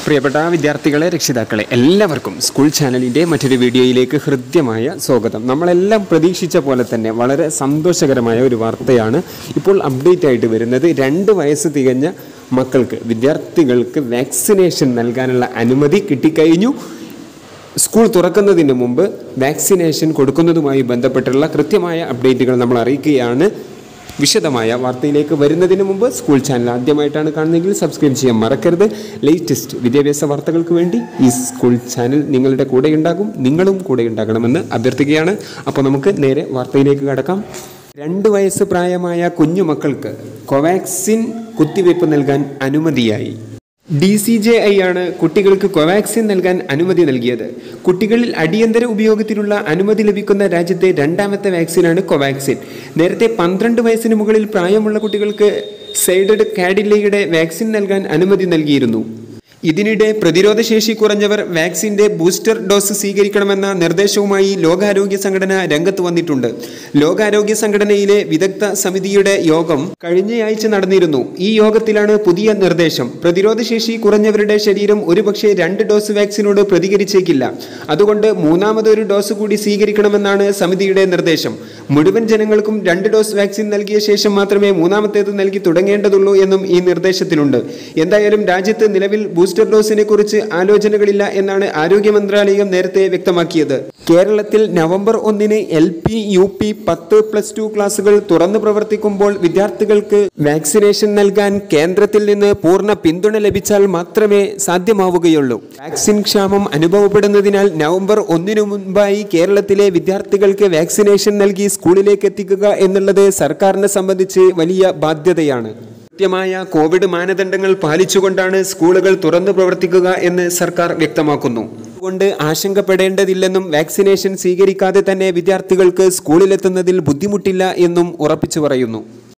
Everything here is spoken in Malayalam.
പ്രിയപ്പെട്ട വിദ്യാർത്ഥികളെ രക്ഷിതാക്കളെ എല്ലാവർക്കും സ്കൂൾ ചാനലിൻ്റെ മറ്റൊരു വീഡിയോയിലേക്ക് ഹൃദ്യമായ സ്വാഗതം നമ്മളെല്ലാം പ്രതീക്ഷിച്ച പോലെ തന്നെ വളരെ സന്തോഷകരമായ ഒരു വാർത്തയാണ് ഇപ്പോൾ അപ്ഡേറ്റ് ആയിട്ട് വരുന്നത് രണ്ട് വയസ്സ് തികഞ്ഞ മക്കൾക്ക് വിദ്യാർത്ഥികൾക്ക് വാക്സിനേഷൻ നൽകാനുള്ള അനുമതി കിട്ടിക്കഴിഞ്ഞു സ്കൂൾ തുറക്കുന്നതിന് മുമ്പ് വാക്സിനേഷൻ കൊടുക്കുന്നതുമായി ബന്ധപ്പെട്ടുള്ള കൃത്യമായ അപ്ഡേറ്റുകൾ നമ്മൾ അറിയിക്കുകയാണ് വിശദമായ വാർത്തയിലേക്ക് വരുന്നതിന് മുമ്പ് സ്കൂൾ ചാനൽ ആദ്യമായിട്ടാണ് കാണുന്നതെങ്കിൽ സബ്സ്ക്രൈബ് ചെയ്യാൻ മറക്കരുത് ലേറ്റസ്റ്റ് വിദ്യാഭ്യാസ വാർത്തകൾക്ക് വേണ്ടി ഈ സ്കൂൾ ചാനൽ നിങ്ങളുടെ കൂടെ ഉണ്ടാകും നിങ്ങളും കൂടെ ഉണ്ടാകണമെന്ന് അഭ്യർത്ഥിക്കുകയാണ് അപ്പോൾ നമുക്ക് നേരെ വാർത്തയിലേക്ക് കടക്കാം രണ്ട് വയസ്സ് പ്രായമായ കുഞ്ഞുമക്കൾക്ക് കോവാക്സിൻ കുത്തിവയ്പ് നൽകാൻ അനുമതിയായി ഡി സി ജെ ഐ ആണ് കുട്ടികൾക്ക് കോവാക്സിൻ നൽകാൻ അനുമതി നൽകിയത് കുട്ടികളിൽ അടിയന്തര ഉപയോഗത്തിനുള്ള അനുമതി ലഭിക്കുന്ന രാജ്യത്തെ രണ്ടാമത്തെ വാക്സിനാണ് കോവാക്സിൻ നേരത്തെ പന്ത്രണ്ട് വയസ്സിന് മുകളിൽ പ്രായമുള്ള കുട്ടികൾക്ക് സൈഡഡ് കാഡില്ലയുടെ വാക്സിൻ നൽകാൻ അനുമതി നൽകിയിരുന്നു ഇതിനിടെ പ്രതിരോധശേഷി കുറഞ്ഞവർ വാക്സിന്റെ ബൂസ്റ്റർ ഡോസ് സ്വീകരിക്കണമെന്ന നിർദ്ദേശവുമായി ലോകാരോഗ്യ സംഘടന രംഗത്ത് വന്നിട്ടുണ്ട് ലോകാരോഗ്യ സംഘടനയിലെ വിദഗ്ധ സമിതിയുടെ യോഗം കഴിഞ്ഞയാഴ്ച നടന്നിരുന്നു ഈ യോഗത്തിലാണ് പുതിയ നിർദ്ദേശം പ്രതിരോധശേഷി കുറഞ്ഞവരുടെ ശരീരം ഒരുപക്ഷെ രണ്ട് ഡോസ് വാക്സിനോട് പ്രതികരിച്ചേക്കില്ല അതുകൊണ്ട് മൂന്നാമതൊരു ഡോസ് കൂടി സ്വീകരിക്കണമെന്നാണ് സമിതിയുടെ നിർദ്ദേശം മുഴുവൻ ജനങ്ങൾക്കും രണ്ട് ഡോസ് വാക്സിൻ നൽകിയ ശേഷം മാത്രമേ മൂന്നാമത്തേത് നൽകി തുടങ്ങേണ്ടതുള്ളൂ എന്നും ഈ നിർദ്ദേശത്തിലുണ്ട് എന്തായാലും രാജ്യത്ത് നിലവിൽ ബൂസ്റ്റർ ഡോസിനെ കുറിച്ച് ആലോചനകളില്ല എന്നാണ് ആരോഗ്യ മന്ത്രാലയം നേരത്തെ വ്യക്തമാക്കിയത് കേരളത്തിൽ നവംബർ ഒന്നിന് എൽ പി യു പി പത്ത് പ്ലസ് ടു ക്ലാസുകൾ തുറന്നു പ്രവർത്തിക്കുമ്പോൾ വിദ്യാർത്ഥികൾക്ക് വാക്സിനേഷൻ നൽകാൻ കേന്ദ്രത്തിൽ നിന്ന് പൂർണ്ണ പിന്തുണ ലഭിച്ചാൽ മാത്രമേ സാധ്യമാവുകയുള്ളൂ വാക്സിൻ ക്ഷാമം അനുഭവപ്പെടുന്നതിനാൽ നവംബർ ഒന്നിനു മുൻപായി കേരളത്തിലെ വിദ്യാർത്ഥികൾക്ക് വാക്സിനേഷൻ നൽകി സ്കൂളിലേക്ക് എത്തിക്കുക എന്നുള്ളത് സർക്കാരിനെ സംബന്ധിച്ച് വലിയ ബാധ്യതയാണ് കൃത്യമായ കോവിഡ് മാനദണ്ഡങ്ങൾ പാലിച്ചുകൊണ്ടാണ് സ്കൂളുകൾ തുറന്നു പ്രവർത്തിക്കുക എന്ന് സർക്കാർ വ്യക്തമാക്കുന്നു അതുകൊണ്ട് ആശങ്കപ്പെടേണ്ടതില്ലെന്നും വാക്സിനേഷൻ സ്വീകരിക്കാതെ തന്നെ വിദ്യാർത്ഥികൾക്ക് സ്കൂളിലെത്തുന്നതിൽ ബുദ്ധിമുട്ടില്ല എന്നും ഉറപ്പിച്ചു പറയുന്നു